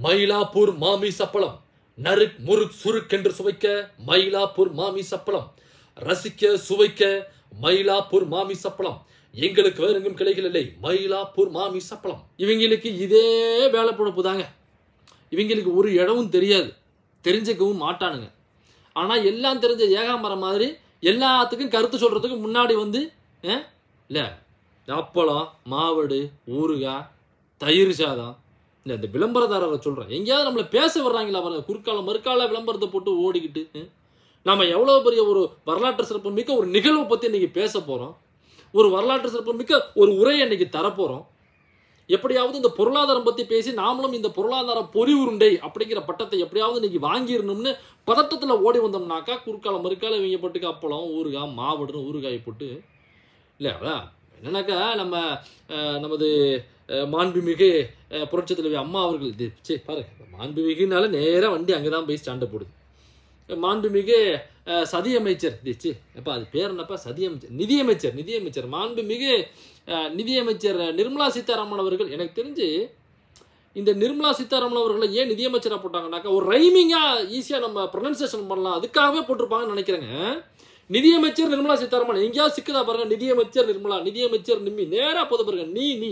மயிலாப்பூர் மாமி சப்பளம் நறுக் முறுக் சுருக் என்று சுவைக்க மயிலாப்பூர் மாமி சப்பளம் ரசிக்க சுவைக்க மயிலாப்பூர் மாமி சப்பளம் எங்களுக்கு வேற எங்கும் கிளைகள் இல்லை மயிலாப்பூர் மாமி சப்பளம் இவங்களுக்கு இதே வேலை பொழப்பு தாங்க இவங்களுக்கு ஒரு இடமும் தெரியாது தெரிஞ்சுக்கவும் மாட்டானுங்க ஆனால் எல்லாம் தெரிஞ்ச ஏகாம்பரம் மாதிரி எல்லாத்துக்கும் கருத்து சொல்கிறதுக்கு முன்னாடி வந்து இல்லை அப்பளம் மாவடு ஊறுகாய் தயிர் சாதம் இல்லை இந்த விளம்பரதாரரை சொல்கிறேன் எங்கேயாவது நம்மளை பேச வர்றாங்களா பாருங்க குறுக்கால மறுக்கால விளம்பரத்தை போட்டு ஓடிக்கிட்டு ம்? நாம எவ்வளோ பெரிய ஒரு வரலாற்று சிறப்பு மிக்க ஒரு நிகழ்வை பற்றி இன்னைக்கு பேச போகிறோம் ஒரு வரலாற்று சிறப்பு மிக்க ஒரு உரையை இன்னைக்கு தரப்போகிறோம் எப்படியாவது இந்த பொருளாதாரம் பற்றி பேசி நாமளும் இந்த பொருளாதார பொறி உருண்டை அப்படிங்கிற பட்டத்தை எப்படியாவது இன்னைக்கு வாங்கிடணும்னு பதட்டத்தில் ஓடி வந்தோம்னாக்கா குறுக்கால மறுக்கால இவங்க போட்டுக்கு அப்பளம் ஊறுகாய் மாவடுன்னு ஊறுகாய் போட்டு இல்லை அதான் என்னன்னாக்கா நம்ம அஹ், நமது அஹ், மாண்புமிகு அஹ், புரட்சித் தலைவி அம்மா அவர்கள் இது சே பாருங்க மாண்புமிகுனால நேராக வண்டி அங்கே தான் போய் ஸ்டாண்டை போடுது மாண்புமிகு அஹ், சதி அமைச்சர் இது ச்சே எப்பா அது பேர் என்னப்பா சதி அமைச்சர் நிதியமைச்சர் நிதியமைச்சர் மாண்புமிகு அஹ், நிதியமைச்சர் நிர்மலா சீதாராமன் அவர்கள் எனக்கு தெரிஞ்சு இந்த நிர்மலா சீதாராமன் அவர்களை ஏன் நிதியமைச்சராக போட்டாங்கன்னாக்கா ஒரு ரைமிங்காக ஈஸியாக நம்ம ப்ரொனன்சியேஷன் பண்ணலாம் அதுக்காகவே போட்டிருப்பாங்கன்னு நினைக்கிறேங்க நிதியமைச்சர் நிர்மலா சீதாராமன் எங்கேயாவது சிக்குதா பாருங்க நிதியமைச்சர் நிர்மலா நிதியமைச்சர் நிம்மி நேராக போது பாருங்க நீ நீ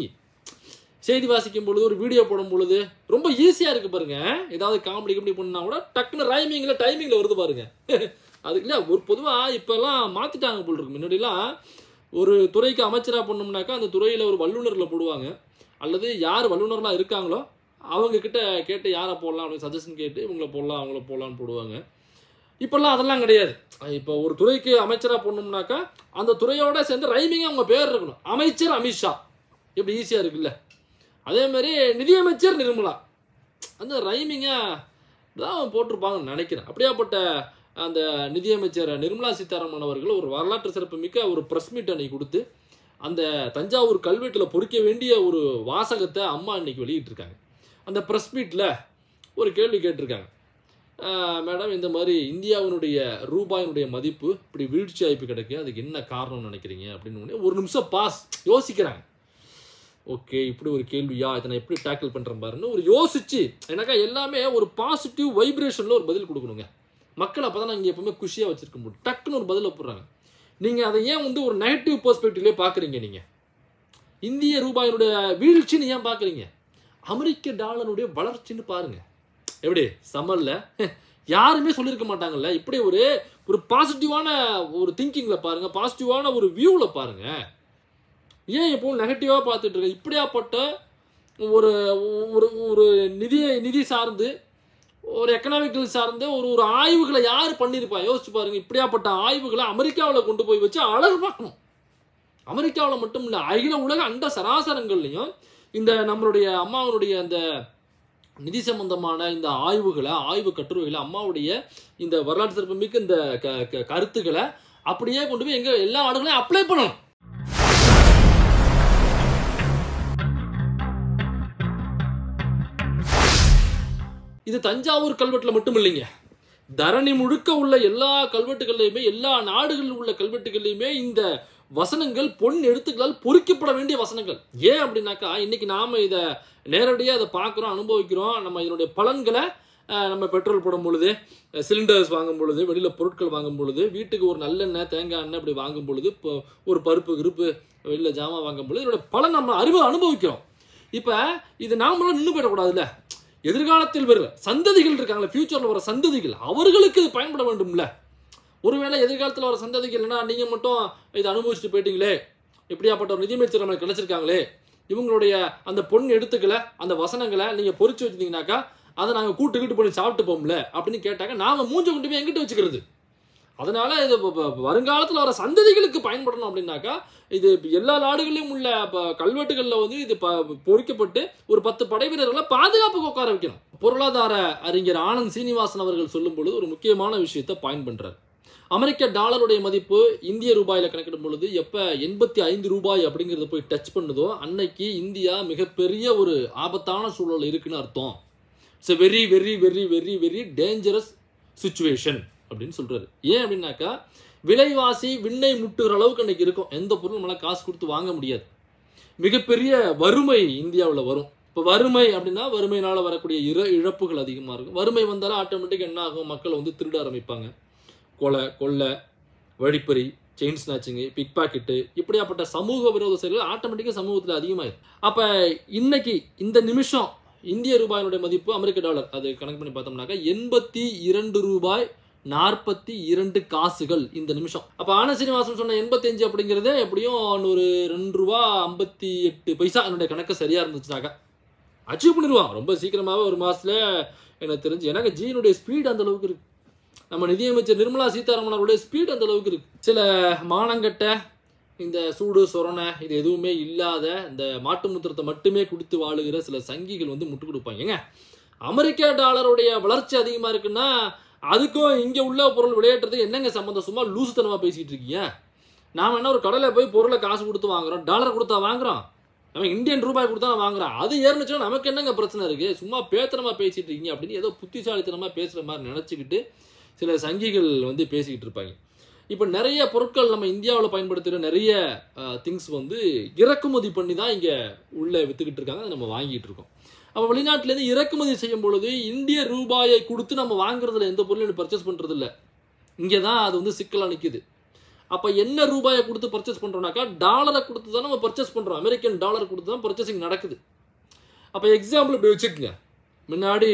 செய்தி வாசிக்கும் பொழுது ஒரு வீடியோ போடும் பொழுது ரொம்ப ஈஸியாக இருக்கு பாருங்க ஏதாவது காமெடி கிமெடி பண்ணா கூட டக்குன்னு ரைமிங்கில் டைமிங்கில் வருது பாருங்க அதுக்கு இல்லை ஒரு பொதுவாக இப்போல்லாம் மாற்றிட்டாங்க போல் இருக்கு முன்னாடிலாம் ஒரு துறைக்கு அமைச்சராக பண்ணோம்னாக்கா அந்த துறையில் ஒரு வல்லுநரில் போடுவாங்க அல்லது யார் வல்லுநர்லாம் இருக்காங்களோ அவங்க கிட்ட கேட்டு யாரை போடலாம் அப்படின்னு சஜஷன் கேட்டு இவங்கள போடலாம் அவங்கள போடலாம்னு போடுவாங்க இப்போல்லாம் அதெல்லாம் கிடையாது இப்போ ஒரு துறைக்கு அமைச்சராக போடணும்னாக்கா அந்த துறையோட சேர்ந்து ரைமிங்காக அவங்க பேர் இருக்கணும் அமைச்சர் அமித்ஷா எப்படி ஈஸியாக இருக்குல்ல அதே மாதிரி நிதியமைச்சர் நிர்மலா அந்த ரைமிங்காக தான் போட்டிருப்பாங்கன்னு நினைக்கிறேன் அப்படியாப்பட்ட அந்த நிதியமைச்சர் நிர்மலா சீதாராமன் அவர்கள் ஒரு வரலாற்று சிறப்பு மிக்க ஒரு ப்ரெஸ் மீட் அன்னைக்கு கொடுத்து அந்த தஞ்சாவூர் கல்வெட்டில் பொறிக்க வேண்டிய ஒரு வாசகத்தை அம்மா இன்னைக்கு வெளியிட்டிருக்காங்க அந்த ப்ரெஸ் மீட்டில் ஒரு கேள்வி கேட்டிருக்காங்க ஆஹ் மேடம் இந்த மாதிரி இந்தியாவினுடைய ரூபாயினுடைய மதிப்பு இப்படி வீழ்ச்சி ஆயிப்பு கிடக்கு அதுக்கு என்ன காரணம்னு நினைக்கிறீங்க அப்படின்னு உடனே ஒரு நிமிஷம் பாஸ் யோசிக்கிறாங்க ஓகே இப்படி ஒரு கேள்வியா இதை நான் எப்படி டேக்கிள் பண்ணுறேன் பாருன்னு ஒரு யோசிச்சு எனக்கா எல்லாமே ஒரு பாசிட்டிவ் வைப்ரேஷனில் ஒரு பதில் கொடுக்கணுங்க மக்கள் அப்போ தான் நான் இங்கே எப்பவுமே குஷியாக வச்சிருக்க முடியும் டக்குன்னு ஒரு பதில் போடுறாங்க நீங்கள் அதை ஏன் வந்து ஒரு நெகட்டிவ் பெர்ஸ்பெக்டிவ்லேயே பார்க்குறீங்க நீங்கள் இந்திய ரூபாயினுடைய வீழ்ச்சின்னு ஏன் பார்க்குறீங்க அமெரிக்க டாலருடைய வளர்ச்சின்னு பாருங்க எப்படி சமல்ல யாருமே சொல்லியிருக்க மாட்டாங்கல்ல இப்படி ஒரு ஒரு பாசிட்டிவான ஒரு திங்கிங்கில் பாருங்க பாசிட்டிவான ஒரு வியூவில் பாருங்க ஏன் எப்பவும் நெகட்டிவாக பார்த்துட்டு இருக்க இப்படியாப்பட்ட ஒரு ஒரு ஒரு நிதி நிதி சார்ந்து ஒரு எக்கனாமிக்கல் சார்ந்த ஒரு ஒரு ஆய்வுகளை யார் பண்ணியிருப்பா யோசிச்சு பாருங்க இப்படியாப்பட்ட ஆய்வுகளை அமெரிக்காவில் கொண்டு போய் வச்சு அழகு பார்க்கணும் அமெரிக்காவில் மட்டும் இல்லை அகில உலக அண்ட சராசரங்கள்லையும் இந்த நம்மளுடைய அம்மாவனுடைய அந்த நிதி சம்பந்தமான இந்த ஆய்வுகளை ஆய்வு கட்டுரைகளை அம்மாவுடைய இந்த வரலாற்று சிறப்பு மிக்க இந்த க க- கருத்துக்களை அப்படியே கொண்டு போய் எங்க எல்லா நாடுகளையும் அப்ளை பண்ணணும் இது தஞ்சாவூர் கல்வெட்டில் மட்டும் இல்லைங்க தரணி முழுக்க உள்ள எல்லா கல்வெட்டுகள்லையுமே எல்லா நாடுகளில் உள்ள கல்வெட்டுகள்லையுமே இந்த வசனங்கள் பொன் எழுத்துக்களால் பொறிக்கப்பட வேண்டிய வசனங்கள் ஏன் அப்படின்னாக்கா இன்னைக்கு நாம இதை நேரடியாக அதை பார்க்குறோம் அனுபவிக்கிறோம் நம்ம இதனுடைய பலன்களை அஹ், நம்ம பெட்ரோல் போடும் பொழுது சிலிண்டர்ஸ் வாங்கும் பொழுது வெளியில் பொருட்கள் வாங்கும் பொழுது வீட்டுக்கு ஒரு நல்லெண்ணெய் தேங்காய் எண்ணெய் இப்படி வாங்கும் பொழுது இப்போ ஒரு பருப்பு கிருப்பு வெளியில் ஜாமான் வாங்கும் பொழுது இதனுடைய பலன் நம்ம அறிவு அனுபவிக்கிறோம் இப்போ இது நாமளும் நின்று போயிடக்கூடாதுல்ல எதிர்காலத்தில் வர சந்ததிகள் இருக்காங்களே ஃபியூச்சரில் வர சந்ததிகள் அவர்களுக்கு இது பயன்பட வேண்டும்ல ஒருவேளை எதிர்காலத்தில் வர சந்ததிகள் என்ன நீங்கள் மட்டும் இதை அனுபவிச்சுட்டு போயிட்டீங்களே இப்படியாப்பட்ட ஒரு நிதியமைச்சர் நம்மளுக்கு கிடைச்சிருக்காங்களே இவங்களுடைய அந்த பொன் எழுத்துக்களை அந்த வசனங்களை நீங்கள் பொறிச்சு வச்சிருந்தீங்கன்னாக்கா அதை நாங்கள் கூட்டு கூட்டு பண்ணி சாப்பிட்டு போவோம்ல அப்படின்னு கேட்டாக்க நாம மூஞ்ச கொண்டு போய் எங்கிட்ட வச்சுக்கிறது அதனால இது இப்ப- இப்ப வருங்காலத்தில் வர சந்ததிகளுக்கு பயன்படணும் அப்படின்னாக்கா இது இப்ப எல்லா நாடுகளிலும் உள்ள ப- கல்வெட்டுகளில் வந்து இது ப- பொறிக்கப்பட்டு ஒரு பத்து படை வீரர்களை பாதுகாப்புக்கு உட்கார வைக்கணும் பொருளாதார அறிஞர் ஆனந்த் சீனிவாசன் அவர்கள் சொல்லும் பொழுது ஒரு முக்கியமான விஷயத்தை பாயிண்ட் பண்றாரு அமெரிக்க டாலருடைய மதிப்பு இந்திய ரூபாயில கணக்கிடும் பொழுது எப்ப எண்பத்தி ஐந்து ரூபாய் அப்படிங்கறத போய் டச் பண்ணுதோ அன்னைக்கு இந்தியா மிகப்பெரிய ஒரு ஆபத்தான சூழல் இருக்குன்னு அர்த்தம் it's very very very very very dangerous situation அப்படின்னு சொல்றாரு ஏன் அப்படின்னாக்கா விலைவாசி விண்ணை முட்டுகிற அளவுக்கு அன்னைக்கு இருக்கும் எந்த பொருளும் நம்மளால காசு கொடுத்து வாங்க முடியாது மிகப்பெரிய வறுமை இந்தியாவில் வரும் இப்போ வறுமை அப்படின்னா வறுமையினால வரக்கூடிய இற இழப்புகள் அதிகமாக இருக்கும் வறுமை வந்தாலும் ஆட்டோமேட்டிக் என்ன ஆகும் மக்கள் வந்து திருட ஆரம்பிப்பாங்க கொலை கொள்ளை வழிப்பறி செயின் ஸ்நாச்சிங்கு பிக் பாக்கெட்டு இப்படியாப்பட்ட சமூக விரோத செயல்கள் ஆட்டோமேட்டிக்காக சமூகத்தில் அதிகமாயிடும் அப்போ இன்னைக்கு இந்த நிமிஷம் இந்திய ரூபாயினுடைய மதிப்பு அமெரிக்க டாலர் அது கணக்கு பண்ணி பார்த்தோம்னாக்கா எண்பத்தி இரண்டு ரூபாய் நாற்பத்தி இரண்டு காசுகள் இந்த நிமிஷம் அப்போ ஆன சீனிவாசன் சொன்ன எண்பத்தஞ்சு அப்படிங்கிறது எப்படியும் ஒரு ரெண்டு ரூபா ஐம்பத்தி எட்டு பைசா என்னுடைய கணக்கு சரியா இருந்துச்சுனாக்கா அச்சீவ் பண்ணிடுவான் ரொம்ப சீக்கிரமாகவே ஒரு மாசத்துல எனக்கு தெரிஞ்சு எனக்கு ஜீனுடைய ஸ்பீட் அந்த அளவுக்கு இருக்கு நம்ம நிதியமைச்சர் நிர்மலா சீதாராமன் அவருடைய ஸ்பீட் அந்த அளவுக்கு இருக்கு சில மானங்கட்ட இந்த சூடு சொரணை இது எதுவுமே இல்லாத இந்த மாட்டு முத்திரத்தை மட்டுமே குடித்து வாழுகிற சில சங்கிகள் வந்து முட்டு கொடுப்பாங்க ஏங்க அமெரிக்க டாலருடைய வளர்ச்சி அதிகமாக இருக்குன்னா அதுக்கும் இங்கே உள்ள பொருள் விளையாட்டுறது என்னங்க சம்மந்தம் சும்மா லூசுத்தனமாக பேசிக்கிட்டு இருக்கீங்க நாம என்ன ஒரு கடையில் போய் பொருளை காசு கொடுத்து வாங்குறோம் டாலர் கொடுத்தா வாங்குறோம் நம்ம இந்தியன் ரூபாய் கொடுத்தா நான் வாங்குறோம் அது ஏறினுச்சுன்னா நமக்கு என்னங்க பிரச்சனை இருக்கு சும்மா பேத்தனமா பேசிட்டு இருக்கீங்க அப்படின்னு ஏதோ புத்திசாலித்தனமா பேசுற மாதிரி நினைச்சுக்கிட்டு சில சங்கிகள் வந்து பேசிக்கிட்டு இருப்பாங்க இப்போ நிறைய பொருட்கள் நம்ம இந்தியாவில் பயன்படுத்துகிற நிறைய திங்ஸ் வந்து இறக்குமதி பண்ணி தான் இங்கே உள்ள வித்துக்கிட்டு இருக்காங்க அதை நம்ம வாங்கிட்டு இருக்கோம் அப்போ வெளிநாட்டிலேருந்து இறக்குமதி செய்யும் பொழுது இந்திய ரூபாயை கொடுத்து நம்ம வாங்குறதுல எந்த பொருளையும் பர்ச்சேஸ் பண்ணுறது இல்லை இங்கே தான் அது வந்து சிக்கலாக நிற்குது அப்போ என்ன ரூபாயை கொடுத்து பர்ச்சேஸ் பண்ணுறோம்னாக்கா டாலரை கொடுத்து தான் நம்ம பர்ச்சேஸ் பண்ணுறோம் அமெரிக்கன் டாலர் கொடுத்து தான் பர்ச்சேசிங் நடக்குது அப்போ எக்ஸாம்பிள் இப்படி வச்சுக்கோங்க முன்னாடி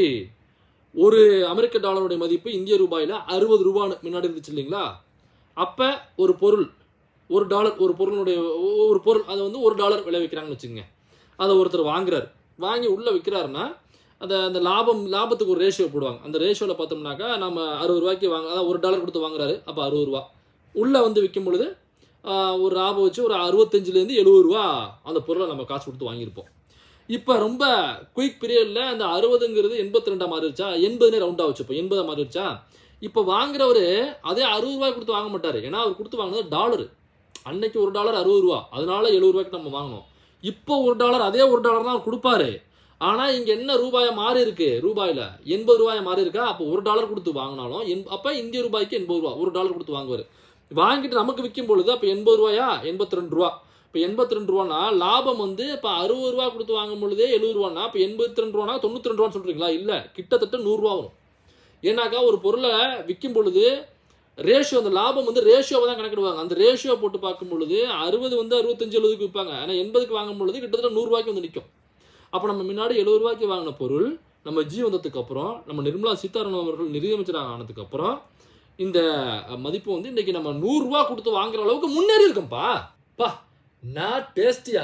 ஒரு அமெரிக்க டாலருடைய மதிப்பு இந்திய ரூபாயில் அறுபது ரூபான்னு முன்னாடி இருந்துச்சு இல்லைங்களா அப்போ ஒரு பொருள் ஒரு டாலர் ஒரு பொருளுடைய ஒரு பொருள் அதை வந்து ஒரு டாலர் விலை வைக்கிறாங்கன்னு வச்சுக்கோங்க அதை ஒருத்தர் வாங்குறாரு வாங்கி உள்ளே விற்கிறாருன்னா அந்த அந்த லாபம் லாபத்துக்கு ஒரு ரேஷியோ போடுவாங்க அந்த ரேஷியோவில் பார்த்தோம்னாக்கா நம்ம அறுபது ரூபாய்க்கு வாங்க அதாவது ஒரு டாலர் கொடுத்து வாங்குறாரு அப்போ அறுபது ரூபா உள்ளே வந்து விற்கும் பொழுது ஆஹ், ஒரு லாபம் வச்சு ஒரு அறுபத்தஞ்சிலேருந்து எழுபது ரூபா அந்த பொருளை நம்ம காசு கொடுத்து வாங்கியிருப்போம் இப்போ ரொம்ப குயிக் பீரியடில் அந்த அறுபதுங்கிறது எண்பத்தி ரெண்டாக மாறிடுச்சா எண்பதுனே ரவுண்டாக வச்சு இப்போ எண்பதாக மாறிடுச்சா இப்போ வாங்குறவர் அதே அறுபது ரூபாய் கொடுத்து வாங்க மாட்டார் ஏன்னா அவர் கொடுத்து வாங்கினது டாலரு அன்னைக்கு ஒரு டாலர் அறுபது ரூபா அதனால எழுபது ரூபாய்க்கு நம்ம வாங்கினோம் இப்போ ஒரு டாலர் அதே ஒரு டாலர் தான் அவர் கொடுப்பாரு ஆனால் இங்கே என்ன ரூபாயா மாறி இருக்கு ரூபாயில் எண்பது ரூபாயா மாறி இருக்கா அப்போ ஒரு டாலர் கொடுத்து வாங்கினாலும் எண் அப்போ இந்திய ரூபாய்க்கு எண்பது ரூபா ஒரு டாலர் கொடுத்து வாங்குவார் வாங்கிட்டு நமக்கு விற்கும் பொழுது அப்போ எண்பது ரூபாயா எண்பத்தி ரெண்டு ரூபா இப்போ எண்பத்தி ரெண்டு ரூபானா லாபம் வந்து இப்போ அறுபது ரூபா கொடுத்து வாங்கும் பொழுதே எழுபது ரூபானா இப்போ எண்பத்தி ரெண்டு ரூபானா தொண்ணூற்றி ரெண்டு ரூபான்னு சொல்கிறீங்களா இல்லை கிட்டத்தட்ட நூறுரூவா வரும் ஏன்னாக்கா ஒரு பொருளை விற்கும் பொழுது ரேஷியோ அந்த லாபம் வந்து ரேஷியோவை தான் கணக்கிடுவாங்க அந்த ரேஷியோ போட்டு பார்க்கும் பொழுது அறுபது வந்து அறுபத்தஞ்சு எழுபதுக்கு விற்பாங்க ஆனால் எண்பதுக்கு வாங்கும் பொழுது கிட்டத்தட்ட நூறுரூவாய்க்கு வந்து நிற்கும் அப்போ நம்ம முன்னாடி எழுபது ரூபாய்க்கு வாங்கின பொருள் நம்ம ஜி வந்ததுக்கு அப்புறம் நம்ம நிர்மலா சீதாராமன் அவர்கள் நிதியமைச்சராக ஆனதுக்கு அப்புறம் இந்த மதிப்பு வந்து இன்னைக்கு நம்ம நூறுரூவா கொடுத்து வாங்குற அளவுக்கு முன்னேறி இருக்கோம்ப்பா பா நான் டேஸ்டியா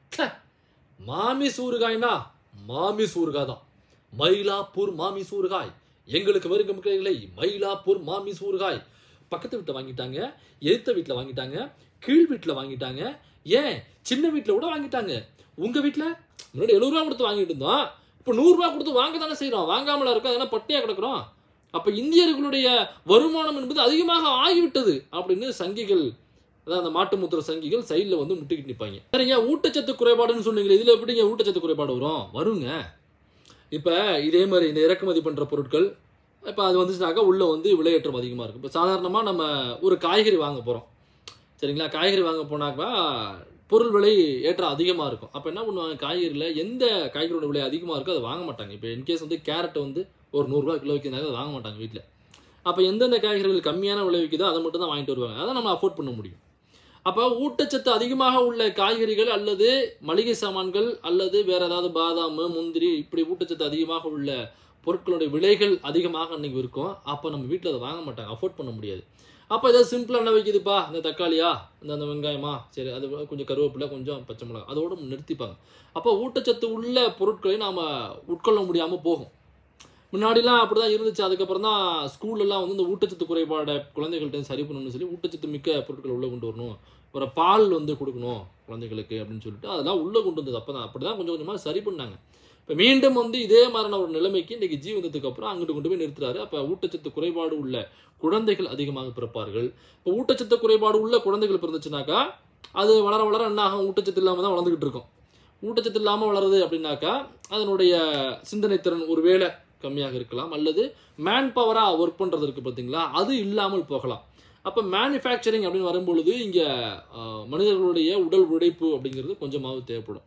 மாமி சூறுகாய்னா மாமி சூறுகாய் தான் மயிலாப்பூர் மாமி சூறுகாய் எங்களுக்கு வருங்க மக்களே மயிலாப்பூர் மாமி சூறுகாய் பக்கத்து வீட்டில் வாங்கிட்டாங்க எதிர்த்த வீட்டில் வாங்கிட்டாங்க கீழ் வீட்டில் வாங்கிட்டாங்க ஏன் சின்ன வீட்டில் கூட வாங்கிட்டாங்க உங்க வீட்டில் முன்னாடி எழுபது ரூபா கொடுத்து வாங்கிட்டு இருந்தோம் இப்போ நூறுரூவா கொடுத்து வாங்க தானே செய்கிறோம் வாங்காமலா இருக்கோம் அதெல்லாம் பட்டியாக கிடக்குறோம் அப்போ இந்தியர்களுடைய வருமானம் என்பது அதிகமாக ஆகிவிட்டது அப்படின்னு சங்கிகள் அதான் அந்த மாட்டு முத்திர சங்கிகள் சைடில் வந்து முட்டிக்கிட்டு நிற்பாங்க சரிங்க ஊட்டச்சத்து குறைபாடுன்னு சொன்னீங்களே இதில் எப்படிங்க ஊட்டச்சத்து குறைபாடு வரும் வருங்க இப்போ இதே மாதிரி இந்த இறக்குமதி பண்ணுற பொருட்கள் இப்போ அது வந்துச்சுனாக்கா உள்ளே வந்து விலையேற்றம் அதிகமாக இருக்கும் இப்போ சாதாரணமாக நம்ம ஒரு காய்கறி வாங்க போகிறோம் சரிங்களா காய்கறி வாங்க போனாக்கா பொருள் விலை ஏற்றம் அதிகமாக இருக்கும் அப்போ என்ன பண்ணுவாங்க காய்கறியில் எந்த காய்கறியோட விலை அதிகமாக இருக்கோ அதை வாங்க மாட்டாங்க இப்போ இன்கேஸ் வந்து கேரட்டை வந்து ஒரு நூறுரூவா கிலோ விற்கிறதுனால அதை வாங்க மாட்டாங்க வீட்டில் அப்போ எந்தெந்த காய்கறிகள் கம்மியான விலை விற்குதோ அதை மட்டும் தான் வாங்கிட்டு வருவாங்க அதை நம்ம அஃபோர்ட் பண்ண முடியும் அப்போ ஊட்டச்சத்து அதிகமாக உள்ள காய்கறிகள் அல்லது மளிகை சாமான்கள் அல்லது வேற ஏதாவது பாதாம் முந்திரி இப்படி ஊட்டச்சத்து அதிகமாக உள்ள பொருட்களுடைய விலைகள் அதிகமாக அன்னைக்கு இருக்கும் அப்போ நம்ம வீட்டில் அதை வாங்க மாட்டாங்க அஃபோர்ட் பண்ண முடியாது அப்போ ஏதாவது சிம்பிளாக என்ன வைக்குதுப்பா இந்த தக்காளியா இந்த அந்த வெங்காயமா சரி அது கொஞ்சம் கருவேப்பிலை கொஞ்சம் பச்சை மிளகா அதோட நிறுத்திப்பாங்க அப்போ ஊட்டச்சத்து உள்ள பொருட்களை நாம் உட்கொள்ள முடியாமல் போகும் முன்னாடிலாம் அப்படி தான் இருந்துச்சு அதுக்கப்புறம் தான் ஸ்கூல்லலாம் வந்து இந்த ஊட்டச்சத்து குறைபாடை குழந்தைகள்ட்ட சரி பண்ணணும்னு சொல்லி ஊட்டச்சத்து மிக்க பொருட்களை உள்ளே கொண்டு வரணும் ஒரு பால் வந்து கொடுக்கணும் குழந்தைகளுக்கு அப்படின்னு சொல்லிட்டு அதெல்லாம் உள்ளே கொண்டு வந்தது அப்போ தான் அப்படி தான் கொஞ்சம் கொஞ்சமாக சரி பண்ணாங்க இப்போ மீண்டும் வந்து இதே மாதிரியான ஒரு நிலைமைக்கு இன்றைக்கி ஜீ வந்ததுக்கு அப்புறம் அங்கிட்டு கொண்டு போய் நிறுத்துறாரு அப்போ ஊட்டச்சத்து குறைபாடு உள்ள குழந்தைகள் அதிகமாக பிறப்பார்கள் இப்போ ஊட்டச்சத்து குறைபாடு உள்ள குழந்தைகள் பிறந்துச்சுனாக்கா அது வளர வளர என்ன ஆகும் ஊட்டச்சத்து இல்லாமல் தான் வளர்ந்துக்கிட்டு இருக்கும் ஊட்டச்சத்து இல்லாமல் வளருது அப்படின்னாக்கா அதனுடைய சிந்தனை திறன் ஒருவேளை கம்மியாக இருக்கலாம் அல்லது மேன் பவராக ஒர்க் பண்ணுறது இருக்குது பார்த்தீங்களா அது இல்லாமல் போகலாம் அப்போ மேனுஃபேக்சரிங் அப்படின்னு வரும்பொழுது இங்கே மனிதர்களுடைய உடல் உழைப்பு அப்படிங்கிறது கொஞ்சமாவது தேவைப்படும்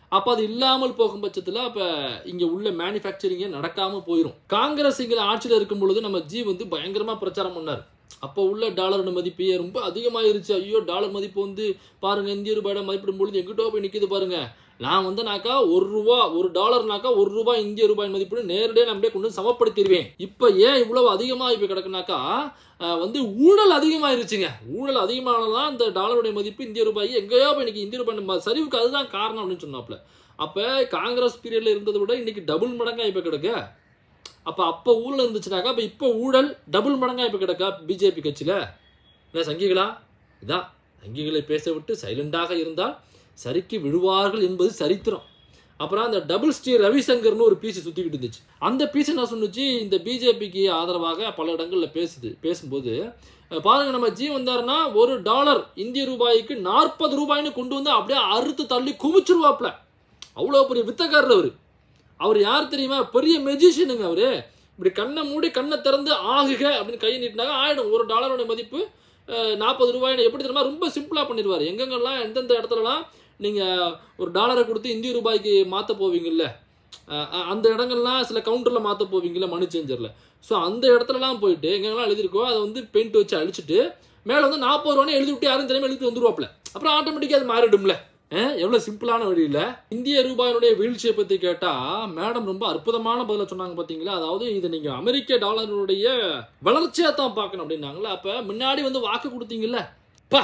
அப்போ அது இல்லாமல் போகும் பட்சத்தில் அப்போ இங்கே உள்ள மேனுஃபேக்சரிங்கே நடக்காமல் போயிடும் காங்கிரஸ் இங்கே ஆட்சியில் இருக்கும் பொழுது நம்ம ஜி வந்து பயங்கரமாக பிரச்சாரம் பண்ணார் அப்போ உள்ள டாலரோட மதிப்பே ரொம்ப அதிகமாயிருச்சு ஐயோ டாலர் மதிப்பு வந்து பாருங்க இந்திய ரூபாயோட மதிப்பிடும் பொழுது எங்கிட்ட போய் நிற்கிது பாருங்க நான் வந்தனாக்கா ஒரு ரூபா ஒரு டாலர்னாக்கா ஒரு ரூபாய் இந்திய ரூபாய் மதிப்பு நேரடியாக நான் அப்படியே கொண்டு வந்து சமப்படுத்திடுவேன் இப்போ ஏன் இவ்வளவு அதிகமாக இப்போ கிடக்குனாக்கா அஹ், வந்து ஊழல் அதிகமாயிருச்சுங்க ஊழல் அதிகமானதான் இந்த டாலருடைய மதிப்பு இந்திய ரூபாய் எங்கேயோ போய் இன்னைக்கு இந்திய ரூபாய் ம- சரிவுக்கு அதுதான் காரணம் அப்படின்னு சொன்னாப்ல அப்போ காங்கிரஸ் பீரியட்ல இருந்ததை விட இன்னைக்கு டபுள் மடங்கா இப்போ கிடக்கு அப்போ அப்போ ஊழல் இருந்துச்சுனாக்கா அப்போ இப்போ ஊழல் டபுள் மடங்கா இப்போ கிடக்கா பிஜேபி கட்சியில் என்ன சங்கிகளா இதான் சங்கிகளை பேச விட்டு சைலண்டாக இருந்தால் சரிக்கு விழுவார்கள் என்பது சரித்திரம் அப்புறம் அந்த டபுள் ஸ்ரீ ரவிசங்கர்னு ஒரு பீஸ் சுற்றிக்கிட்டு இருந்துச்சு அந்த பீஸ் என்ன சொன்னுச்சு இந்த பிஜேபிக்கு ஆதரவாக பல இடங்களில் பேசுது பேசும்போது அஹ், பாருங்க நம்ம ஜி வந்தாருன்னா ஒரு டாலர் இந்திய ரூபாய்க்கு நாற்பது ரூபாய்னு கொண்டு வந்து அப்படியே அறுத்து தள்ளி குமிச்சிருவாப்ல அவ்வளோ பெரிய வித்தக்காரர் அவர் அவர் யார் தெரியுமா பெரிய மெஜிஷியனுங்க அவரு இப்படி கண்ணை மூடி கண்ணை திறந்து ஆகுக அப்படின்னு கையை நீட்டினாங்க ஆயிடும் ஒரு டாலரோட மதிப்பு நாற்பது ரூபாய்னு எப்படி தெரியுமா ரொம்ப சிம்பிளாக பண்ணிடுவார் எங்கெங்கெல்லாம் எந்தெந்த இடத்துலலாம் நீங்கள் ஒரு டாலரை கொடுத்து இந்திய ரூபாய்க்கு மாற்ற போவீங்கல்ல அஹ், அஹ், அந்த இடங்கள்லாம் சில கவுண்டரில் மாற்ற போவீங்கல்ல மணி சேஞ்சரில் ஸோ அந்த இடத்துலலாம் போயிட்டு எங்கெங்கெல்லாம் எழுதியிருக்கோ அதை வந்து பெயிண்ட் வச்சு அழிச்சிட்டு மேலே வந்து நாற்பது ரூபான்னு எழுதி விட்டு யாரும் தெரியாமல் எழுதி வந்துருவாப்ல அப்புறம் ஆட்டோமேட்டிக்காக அது மாறிடும்ல எவ்வளோ சிம்பிளான வழியில் இந்திய ரூபாயினுடைய வீழ்ச்சியை பற்றி கேட்டால் மேடம் ரொம்ப அற்புதமான பதிலை சொன்னாங்க பார்த்தீங்களா அதாவது இதை நீங்கள் அமெரிக்க டாலருடைய வளர்ச்சியாக தான் பார்க்கணும் அப்படின்னாங்களா அப்போ முன்னாடி வந்து வாக்கு கொடுத்தீங்கல்ல பா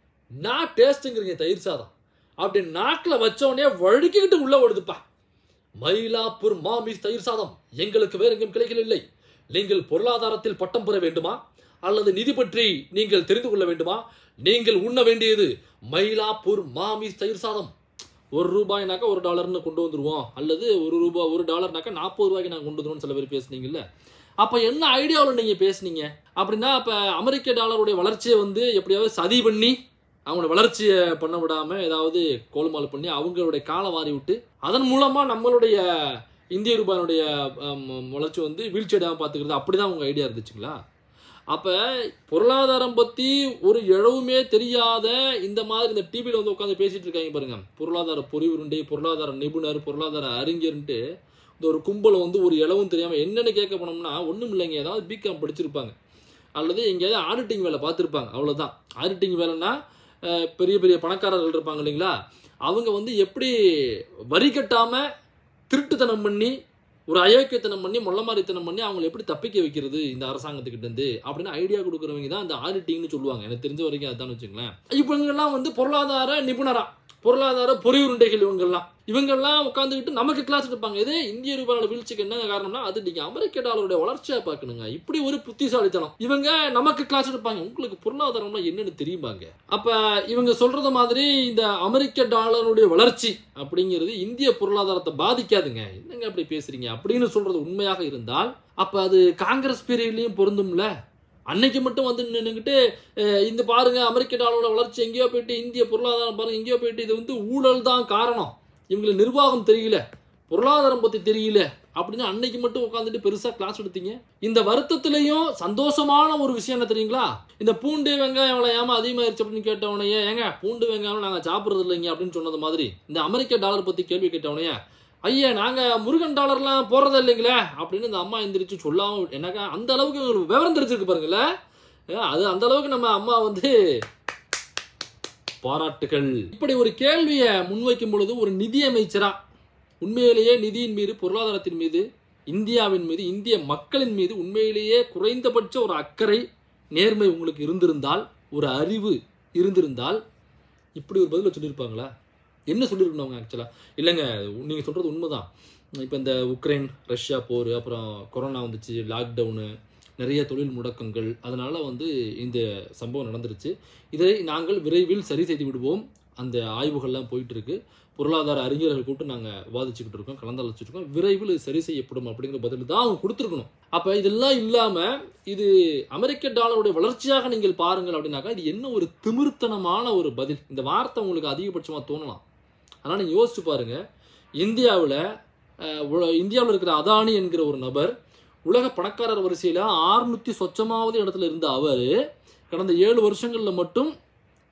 நான் டேஸ்ட்டுங்கிறீங்க தயிர் சாதம் அப்படி நாக்கில் வச்சோடனே வழுக்கிக்கிட்டு உள்ள ஓடுதுப்பா மயிலாப்பூர் மாமிஸ் தயிர் சாதம் எங்களுக்கு வேற எங்கும் கிளைகள் இல்லை நீங்கள் பொருளாதாரத்தில் பட்டம் பெற வேண்டுமா அல்லது நிதி பற்றி நீங்கள் தெரிந்து கொள்ள வேண்டுமா நீங்கள் உண்ண வேண்டியது மயிலாப்பூர் மாமிஸ் தயிர் சாதம் ஒரு ரூபாய்னாக்கா ஒரு டாலர்னு கொண்டு வந்துருவோம் அல்லது ஒரு ரூபாய் ஒரு டாலர்னாக்கா நாற்பது ரூபாய்க்கு நாங்கள் கொண்டு வந்துருவோம்னு சில பேர் பேசுனீங்கல்ல அப்போ என்ன ஐடியாவில் நீங்கள் பேசுனீங்க அப்படின்னா அப்போ அமெரிக்க டாலருடைய வளர்ச்சியை வந்து எப்படியாவது சதி பண்ணி அவங்களோட வளர்ச்சியை பண்ண விடாமல் ஏதாவது கோல்மால் பண்ணி அவங்களுடைய காலை வாரி விட்டு அதன் மூலமாக நம்மளுடைய இந்திய ரூபாயினுடைய ஆம், வளர்ச்சி வந்து வீழ்ச்சி அடையாமல் பார்த்துக்கிறது அப்படி தான் உங்கள் ஐடியா இருந்துச்சுங்களா அப்போ பொருளாதாரம் பற்றி ஒரு இழவுமே தெரியாத இந்த மாதிரி இந்த டிவியில் வந்து உட்காந்து பேசிட்டு இருக்காங்க பாருங்க பொருளாதார பொறிவுருண்டை பொருளாதார நிபுணர் பொருளாதார அறிஞர்ன்ட்டு இந்த ஒரு கும்பலை வந்து ஒரு இளவும் தெரியாமல் என்னென்னு கேட்க போனோம்னா ஒன்றும் இல்லைங்க ஏதாவது பிகாம் படிச்சிருப்பாங்க அல்லது எங்கேயாவது ஆடிட்டிங் வேலை பார்த்துருப்பாங்க அவ்வளோதான் ஆடிட்டிங் வேலைன்னா அஹ், பெரிய பெரிய பணக்காரர்கள் இருப்பாங்க இல்லைங்களா அவங்க வந்து எப்படி வரி கட்டாமல் திருட்டுத்தனம் பண்ணி ஒரு அயோக்கியத்தனம் பண்ணி மொள்ளமாரித்தனம் பண்ணி அவங்களை எப்படி தப்பிக்க வைக்கிறது இந்த அரசாங்கத்துக்கிட்ட இருந்து அப்படின்னு ஐடியா கொடுக்குறவங்க தான் இந்த ஆடிட்டிங்னு சொல்லுவாங்க எனக்கு தெரிஞ்ச வரைக்கும் அதான் வச்சுங்களேன் இவங்கெல்லாம் வந்து பொருளாதார நிபுணரா பொருளாதார பொறியுருண்டைகள் இவங்கெல்லாம் இவங்கெல்லாம் உட்காந்துக்கிட்டு நமக்கு கிளாஸ் எடுப்பாங்க இதே இந்திய ரூபாயோட வீழ்ச்சிக்கு என்ன காரணம்னா அது நீங்க அமெரிக்க டாலருடைய வளர்ச்சியா பார்க்கணுங்க இப்படி ஒரு புத்திசாலித்தனம் இவங்க நமக்கு கிளாஸ் எடுப்பாங்க உங்களுக்கு பொருளாதாரம்னா என்னன்னு தெரியுமாங்க அப்ப இவங்க சொல்றது மாதிரி இந்த அமெரிக்க டாலருடைய வளர்ச்சி அப்படிங்கிறது இந்திய பொருளாதாரத்தை பாதிக்காதுங்க என்னங்க அப்படி பேசுறீங்க அப்படின்னு சொல்றது உண்மையாக இருந்தால் அப்ப அது காங்கிரஸ் பீரியட்லயும் பொருந்தும்ல அன்னைக்கு மட்டும் வந்து நின்றுக்கிட்டு இந்த பாருங்க அமெரிக்க டாலரோட வளர்ச்சி எங்கேயோ போயிட்டு இந்திய பொருளாதாரம் பாருங்க எங்கேயோ போயிட்டு இது வந்து ஊழல் தான் காரணம் இவங்களுக்கு நிர்வாகம் தெரியல பொருளாதாரம் பத்தி தெரியல அப்படின்னு அன்னைக்கு மட்டும் உட்காந்துட்டு பெருசா கிளாஸ் எடுத்தீங்க இந்த வருத்தத்திலையும் சந்தோஷமான ஒரு விஷயம் என்ன தெரியுங்களா இந்த பூண்டு வெங்காயம் எவ்வளோ ஏமா அதிகமாயிருச்சு அப்படின்னு கேட்டவனையே ஏங்க பூண்டு வெங்காயம் நாங்கள் சாப்பிட்றது இல்லைங்க அப்படின்னு சொன்னது மாதிரி இந்த அமெரிக்க டாலர் பத்தி கேள்வி கேட்டவனையே ஐயா நாங்க முருகன் டாலர்லாம் போடுறது இல்லைங்களே அப்படின்னு இந்த அம்மா எந்திரிச்சு சொல்லாம என்னக்கா அந்த அளவுக்கு உங்களுக்கு விவரம் தெரிஞ்சிருக்கு பாருங்களேன் ஏன், அது அந்த அளவுக்கு நம்ம அம்மா வந்து பாராட்டுகள் இப்படி ஒரு கேள்வியை முன்வைக்கும் பொழுது ஒரு நிதி அமைச்சரா உண்மையிலேயே நிதியின் மீது பொருளாதாரத்தின் மீது இந்தியாவின் மீது இந்திய மக்களின் மீது உண்மையிலேயே குறைந்தபட்ச ஒரு அக்கறை நேர்மை உங்களுக்கு இருந்திருந்தால் ஒரு அறிவு இருந்திருந்தால் இப்படி ஒரு பதிலை சொல்லியிருப்பாங்களா என்ன சொல்லியிருக்கணும் அவங்க ஆக்சுவலாக இல்லைங்க நீங்கள் சொல்கிறது உண்மைதான் இப்போ இந்த உக்ரைன் ரஷ்யா போர் அப்புறம் கொரோனா வந்துச்சு லாக்டவுனு நிறைய தொழில் முடக்கங்கள் அதனால் வந்து இந்த சம்பவம் நடந்துருச்சு இதை நாங்கள் விரைவில் சரி செய்து விடுவோம் அந்த ஆய்வுகள்லாம் போயிட்டு இருக்கு பொருளாதார அறிஞர்கள் கூப்பிட்டு நாங்கள் விவாதிச்சுக்கிட்டு இருக்கோம் கலந்தாலோசிச்சுட்டு இருக்கோம் விரைவில் இது சரி செய்யப்படும் அப்படிங்கிற பதில் தான் அவங்க கொடுத்துருக்கணும் அப்போ இதெல்லாம் இல்லாமல் இது அமெரிக்க டாலருடைய வளர்ச்சியாக நீங்கள் பாருங்கள் அப்படின்னாக்கா இது என்ன ஒரு திமிர்த்தனமான ஒரு பதில் இந்த வார்த்தை உங்களுக்கு அதிகபட்சமாக தோணலாம் அதனால் நீங்கள் யோசிச்சு பாருங்க இந்தியாவில் இந்தியாவில் இருக்கிற அதானி என்கிற ஒரு நபர் உலக பணக்காரர் வரிசையில் ஆறுநூற்றி சொச்சமாவது இடத்துல இருந்த அவர் கடந்த ஏழு வருஷங்களில் மட்டும்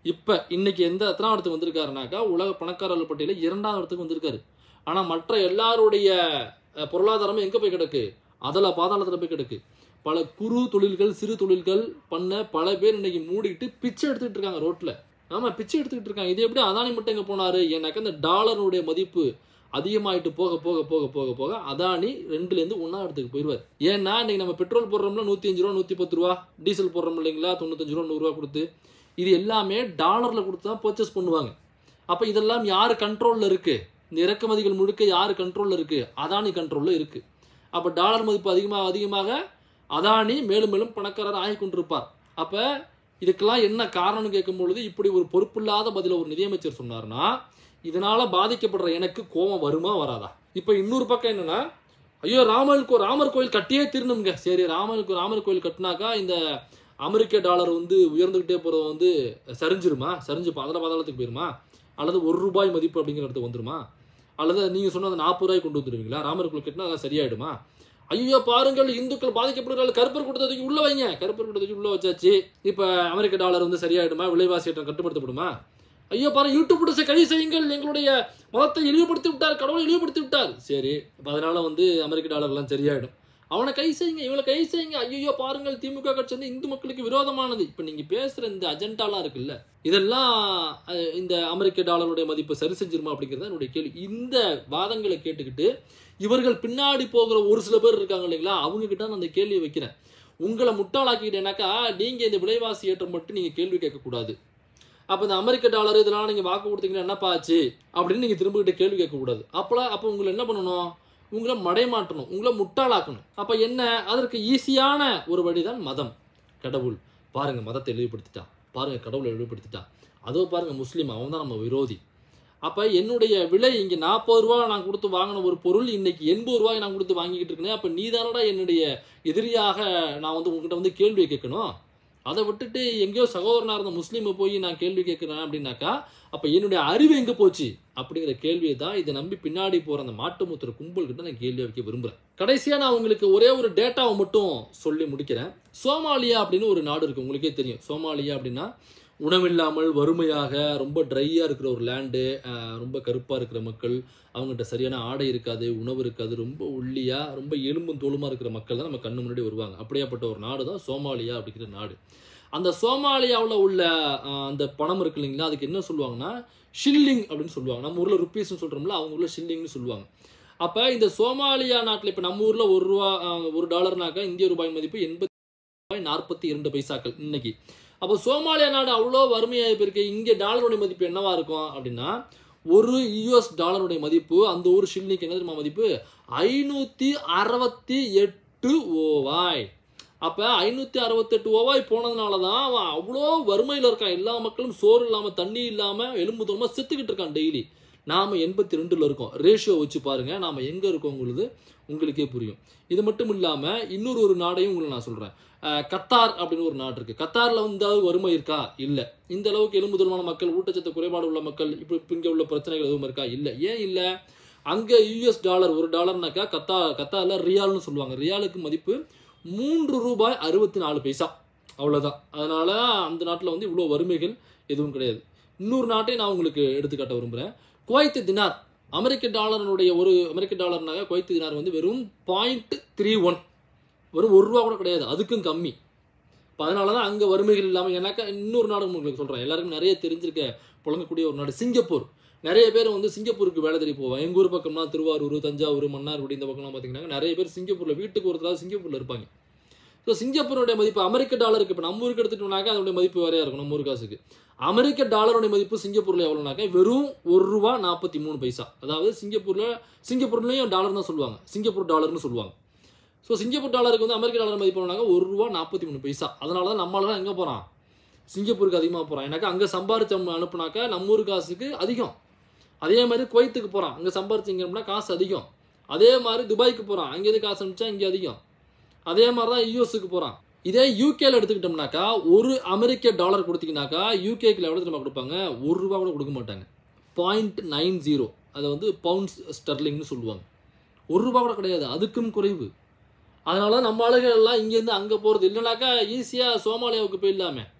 இப்போ இன்னைக்கு எந்த எத்தனாவது இடத்துக்கு வந்திருக்காருனாக்கா உலக பணக்காரர்கள் பட்டியலில் இரண்டாவது இடத்துக்கு வந்திருக்காரு ஆனால் மற்ற எல்லாருடைய அஹ், பொருளாதாரமும் எங்கே போய் கிடக்கு அதில் பாதாளத்தில் போய் கிடக்கு பல குறு தொழில்கள் சிறு தொழில்கள் பண்ண பல பேர் இன்னைக்கு மூடிட்டு பிச்சை எடுத்துக்கிட்டு இருக்காங்க ரோட்டில் ஆமாம் பிச்சை எடுத்துக்கிட்டு இருக்காங்க இது எப்படி அதானி மட்டும் எங்கே போனார் ஏன்னாக்கா இந்த டாலருடைய மதிப்பு அதிகமாயிட்டு போக போக போக போக போக அதானி ரெண்டுலேருந்து ஒன்றா இடத்துக்கு போயிடுவார் ஏன்னா இன்னைக்கு நம்ம பெட்ரோல் போடுறோம்ல நூற்றி அஞ்சு ரூபா நூற்றி பத்து ரூபா டீசல் போடுறோம் இல்லைங்களா தொண்ணூத்தஞ்சு ரூபா நூறுரூவா கொடுத்து இது எல்லாமே டாலரில் கொடுத்து தான் பர்ச்சேஸ் பண்ணுவாங்க அப்போ இதெல்லாம் யார் கண்ட்ரோலில் இருக்குது இந்த இறக்குமதிகள் முழுக்க யார் கண்ட்ரோலில் இருக்குது அதானி கண்ட்ரோலில் இருக்குது அப்போ டாலர் மதிப்பு அதிகமாக அதிகமாக அதானி மேலும் மேலும் பணக்காரர் ஆகி கொண்டிருப்பார் அப்போ இதுக்கெல்லாம் என்ன காரணம்னு கேட்கும் பொழுது இப்படி ஒரு பொறுப்பில்லாத பதில ஒரு நிதியமைச்சர் சொன்னார்னா இதனால பாதிக்கப்படுற எனக்கு கோபம் வருமா வராதா இப்போ இன்னொரு பக்கம் என்னன்னா ஐயோ ராமர் கோ ராமர் கோயில் கட்டியே திருணுங்க சரி ராமருக்கு ராமர் கோயில் கட்டினாக்கா இந்த அமெரிக்க டாலர் வந்து உயர்ந்துகிட்டே போகிறது வந்து சரிஞ்சிருமா சரிஞ்சு பாதாள பாதாளத்துக்கு போயிருமா அல்லது ஒரு ரூபாய் மதிப்பு அப்படிங்கிற இடத்துக்கு வந்துருமா அல்லது நீங்கள் சொன்ன அந்த நாற்பது ரூபாய் கொண்டு வந்துருவீங்களா ராமர் கோயில் கட்டினா அதெல்லாம் சரியாயிடுமா ஐயோ பாருங்கள் இந்துக்கள் பாதிக்கப்படுகிறார்கள் கருப்பர் கூட்டத்துக்கு உள்ள வைங்க கருப்பர் கூட்டத்துக்கு உள்ள வச்சாச்சு இப்போ அமெரிக்க டாலர் வந்து சரியாயிடுமா விலைவாசி ஏற்றம் கட்டுப்படுத்தப்படுமா ஐயோ பாரு யூடியூப் கழி செய்யுங்கள் எங்களுடைய மதத்தை இழிவுபடுத்தி விட்டார் கடவுளை இழிவுபடுத்தி விட்டார் சரி இப்போ அதனால வந்து அமெரிக்க டாலர்லாம் சரியாயிடும் அவனை கை செய்யுங்க இவளை கை செய்யுங்க ஐயோ பாருங்கள் திமுக கட்சி வந்து இந்து மக்களுக்கு விரோதமானது இப்போ நீங்க பேசுற இந்த அஜெண்டாலாம் இருக்குல்ல இதெல்லாம் அஹ், இந்த அமெரிக்க டாலருடைய மதிப்பு சரி செஞ்சிருமா அப்படிங்கிறது என்னுடைய கேள்வி இந்த வாதங்களை கேட்டுக்கிட்டு இவர்கள் பின்னாடி போகிற ஒரு சில பேர் இருக்காங்க இல்லைங்களா அவங்க கிட்ட நான் அந்த கேள்வியை வைக்கிறேன் உங்களை முட்டாளாக்கிட்டேனாக்கா நீங்க இந்த விலைவாசி ஏற்றம் மட்டும் நீங்க கேள்வி கேட்கக்கூடாது அப்போ இந்த அமெரிக்க டாலர் இதெல்லாம் நீங்கள் வாக்கு கொடுத்தீங்கன்னா என்னப்பா ஆச்சு அப்படின்னு நீங்கள் திரும்பிக்கிட்ட கேள்வி கேட்கக்கூடாது அப்போலாம் அப்போ உங்களை என்ன பண்ணணும் உங்களை மடைமாற்றணும் உங்களை முட்டாளாக்கணும் அப்போ என்ன அதற்கு ஈஸியான ஒரு வழிதான் மதம் கடவுள் பாருங்க மதத்தை இழிவுபடுத்திட்டான் பாருங்க கடவுளை இழிவுபடுத்திட்டான் அதோ பாருங்க முஸ்லீம் அவன் தான் நம்ம விரோதி அப்போ என்னுடைய விலை இங்கே நாற்பது ரூபா நான் கொடுத்து வாங்கின ஒரு பொருள் இன்னைக்கு எண்பது ரூபாய் நான் கொடுத்து வாங்கிக்கிட்டு இருக்கேன் அப்போ நீ என்னுடைய எதிரியாக நான் வந்து உங்ககிட்ட வந்து கேள்வி கேட்கணும் அதை விட்டுட்டு எங்கேயோ சகோதரனாக இருந்த முஸ்லீமை போய் நான் கேள்வி கேட்குறேன் அப்படின்னாக்கா அப்போ என்னுடைய அறிவு எங்கே போச்சு அப்படிங்கிற கேள்வியை தான் இதை நம்பி பின்னாடி போகிற அந்த மாட்டு மூத்திர கும்பல்கிட்ட நான் கேள்வி வைக்க விரும்புகிறேன் கடைசியாக நான் உங்களுக்கு ஒரே ஒரு டேட்டாவை மட்டும் சொல்லி முடிக்கிறேன் சோமாலியா அப்படின்னு ஒரு நாடு இருக்குது உங்களுக்கே தெரியும் சோமாலியா அப்படின்னா உணவில்லாமல் வறுமையாக ரொம்ப ட்ரையாக இருக்கிற ஒரு லேண்டு ரொம்ப கருப்பாக இருக்கிற மக்கள் அவங்ககிட்ட சரியான ஆடை இருக்காது உணவு இருக்காது ரொம்ப ஒல்லியாக ரொம்ப எலும்பும் தோலுமாக இருக்கிற மக்கள் தான் நம்ம கண்ணு முன்னாடி வருவாங்க அப்படியாப்பட்ட ஒரு நாடு தான் சோமாலியா அப்படிங்கிற நாடு அந்த சோமாலியாவில் உள்ள அஹ், அந்த பணம் இருக்கு இல்லைங்களா அதுக்கு என்ன சொல்லுவாங்கன்னா ஷில்லிங் அப்படின்னு சொல்லுவாங்க நம்ம ஊரில் ருப்பீஸ்னு சொல்கிறோம்ல அவங்க ஊரில் ஷில்லிங்னு சொல்லுவாங்க அப்போ இந்த சோமாலியா நாட்டில் இப்போ நம்ம ஊரில் ஒரு ரூபா அஹ், ஒரு டாலர்னாக்கா இந்திய ரூபாய் மதிப்பு எண்பத்தி ரூபாய் நாற்பத்தி இரண்டு பைசாக்கள் இன்னைக்கு அப்போ சோமாலியா நாடு அவ்வளோ வறுமையாக போயிருக்கு இங்கே டாலருடைய மதிப்பு என்னவா இருக்கும் அப்படின்னா ஒரு யூஎஸ் டாலருடைய மதிப்பு அந்த ஒரு ஷில்லிக்கு என்ன தெரியுமா மதிப்பு ஐநூற்றி அறுபத்தி எட்டு ஓவாய் அப்போ ஐநூற்றி அறுபத்தெட்டு ஓவாய் போனதுனால தான் அவன் அவ்வளோ வறுமையில் இருக்கான் எல்லா மக்களும் சோறு இல்லாமல் தண்ணி இல்லாமல் எலும்பு தோலமாக செத்துக்கிட்டு இருக்கான் டெய்லி நாம் எண்பத்தி ரெண்டில் இருக்கோம் ரேஷியோ வச்சு பாருங்கள் நாம் எங்கே இருக்கோங்கிறது உங்களுக்கே புரியும் இது மட்டும் இல்லாமல் இன்னொரு ஒரு நாடையும் உங்களுக்கு நான் சொல்கிறேன் கத்தார் அப்படின்னு ஒரு நாடு இருக்குது கத்தாரில் வந்து ஏதாவது வறுமை இருக்கா இல்லை இந்த அளவுக்கு எலும்பு தூரமான மக்கள் ஊட்டச்சத்து குறைபாடு உள்ள மக்கள் இப்போ இப்போ இங்கே உள்ள பிரச்சனைகள் எதுவும் இருக்கா இல்லை ஏன் இல்லை அங்கே யூஎஸ் டாலர் ஒரு டாலர்னாக்கா கத்தா கத்தாரில் ரியால்னு சொல்லுவாங்க ரியாலுக்கு மதிப்பு மூன்று ரூபாய் அறுபத்தி நாலு பைசா அவ்வளோதான் அதனால அந்த நாட்டில் வந்து இவ்வளோ வறுமைகள் எதுவும் கிடையாது இன்னொரு நாட்டையும் நான் உங்களுக்கு எடுத்துக்காட்ட விரும்புகிறேன் குவைத்து தினார் அமெரிக்க டாலருடைய ஒரு அமெரிக்க டாலர்னாக குவைத்து தினார் வந்து வெறும் பாயிண்ட் த்ரீ ஒன் வெறும் ஒரு ரூபா கூட கிடையாது அதுக்கும் கம்மி இப்போ அதனால தான் அங்கே வறுமைகள் இல்லாமல் ஏன்னாக்கா இன்னொரு நாடு உங்களுக்கு சொல்கிறேன் எல்லாருக்கும் நிறைய தெரிஞ்சிருக்க புழங்கக்கூடிய ஒரு நாடு சிங்கப்பூர் நிறைய பேர் வந்து சிங்கப்பூருக்கு வேலை தேடி போவாங்க எங்கள் ஊர் பக்கம்னா திருவாரூர் தஞ்சாவூர் மன்னார்குடி இந்த பக்கம்லாம் பார்த்தீங்கன்னா நிறைய பேர் சிங்கப்பூரில் வீட்டுக்கு ஒருத்தராவது சிங்கப்பூரில் இருப்பாங்க ஸோ சிங்கப்பூருடைய மதிப்பு அமெரிக்க டாலருக்கு இப்போ நம்ம ஊருக்கு எடுத்துட்டோம்னாக்கா அதோடைய மதிப்பு வேறையாக இருக்கும் நம்ம ஊர் காசுக்கு அமெரிக்க டாலருடைய மதிப்பு சிங்கப்பூரில் எவ்வளோனாக்கா வெறும் ஒரு ரூபா நாற்பத்தி மூணு பைசா அதாவது சிங்கப்பூரில் சிங்கப்பூர்லேயும் டாலர் தான் சொல்லுவாங்க சிங்கப்பூர் டாலர்னு சொல்லுவாங்க ஸோ சிங்கப்பூர் டாலருக்கு வந்து அமெரிக்க டாலர் மதிப்பு எவ்வளோனாக்கா ஒரு ரூபா நாற்பத்தி மூணு பைசா அதனால தான் நம்மளால எங்கே போகிறான் சிங்கப்பூருக்கு அதிகமாக போகிறான் ஏன்னாக்கா அங்கே சம்பாரிச்சு நம்ம அனுப்புனாக்கா நம்ம ஊர் காசுக்கு அதிகம் அதே மாதிரி குவைத்துக்கு போகிறான் அங்கே சம்பாரிச்சு இங்கே அனுப்புனா காசு அதிகம் அதே மாதிரி துபாய்க்கு போகிறான் அங்கேருந்து காசு அனுப்பிச்சா இங்கே அதிகம் அதே மாதிரி தான் யூஎஸ்க்கு போகிறான் இதே யூகேல எடுத்துக்கிட்டோம்னாக்கா ஒரு அமெரிக்க டாலர் கொடுத்தீங்கன்னாக்கா யூகேக்கு எவ்வளோ திரும்ப கொடுப்பாங்க ஒரு ரூபா கூட கொடுக்க மாட்டாங்க பாயிண்ட் நைன் ஜீரோ அதை வந்து பவுண்ட்ஸ் ஸ்டர்லிங்னு சொல்லுவாங்க ஒரு ரூபா கூட கிடையாது அதுக்கும் குறைவு அதனால நம்ம ஆளுகள் எல்லாம் இங்கேருந்து அங்கே போகிறது இல்லைனாக்கா ஈஸியாக சோமாலியாவுக்கு போயிடலாமே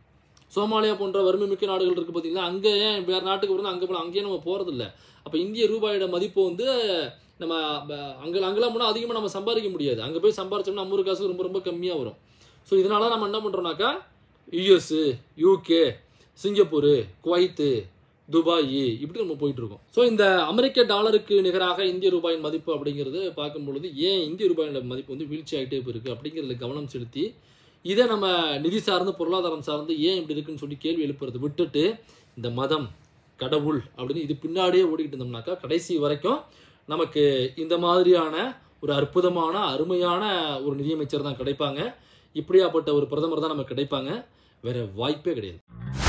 சோமாலியா போன்ற வறுமை மிக்க நாடுகள் இருக்குது பார்த்தீங்களா அங்கே ஏன் வேறு நாட்டுக்கு போகிறோம் அங்கே போகலாம் அங்கேயே நம்ம போகிறதில்ல அப்போ இந்திய ரூபாயோட மதிப்பு வந்து நம்ம ப- அங்கே அங்கெல்லாம் போனால் அதிகமாக நம்ம சம்பாதிக்க முடியாது அங்கே போய் சம்பாரிச்சோம்னா நம்ம ஊர் காசு ரொம்ப ரொம்ப கம்மியாக வரும் ஸோ இதனால நம்ம என்ன பண்ணுறோம்னாக்கா US UK Singapore Kuwait Dubai இப்படி நம்ம போயிட்டு இருக்கோம் ஸோ இந்த அமெரிக்க டாலருக்கு நிகராக இந்திய ரூபாயின் மதிப்பு அப்படிங்கிறது பார்க்கும் பொழுது ஏன் இந்திய ரூபாயோட மதிப்பு வந்து வீழ்ச்சி ஆகிட்டே போயிருக்கு அப்படிங்கிறதுல கவனம் செலுத்தி இதை நம்ம நிதி சார்ந்து பொருளாதாரம் சார்ந்து ஏன் இப்படி இருக்குன்னு சொல்லி கேள்வி எழுப்புறது விட்டுட்டு இந்த மதம் கடவுள் அப்படின்னு இது பின்னாடியே ஓடிக்கிட்டு இருந்தோம்னாக்கா கடைசி வரைக்கும் நமக்கு இந்த மாதிரியான ஒரு அற்புதமான அருமையான ஒரு நிதியமைச்சர் தான் கிடைப்பாங்க இப்படியாப்பட்ட ஒரு பிரதமர் தான் நமக்கு கிடைப்பாங்க வேற வாய்ப்பே கிடையாது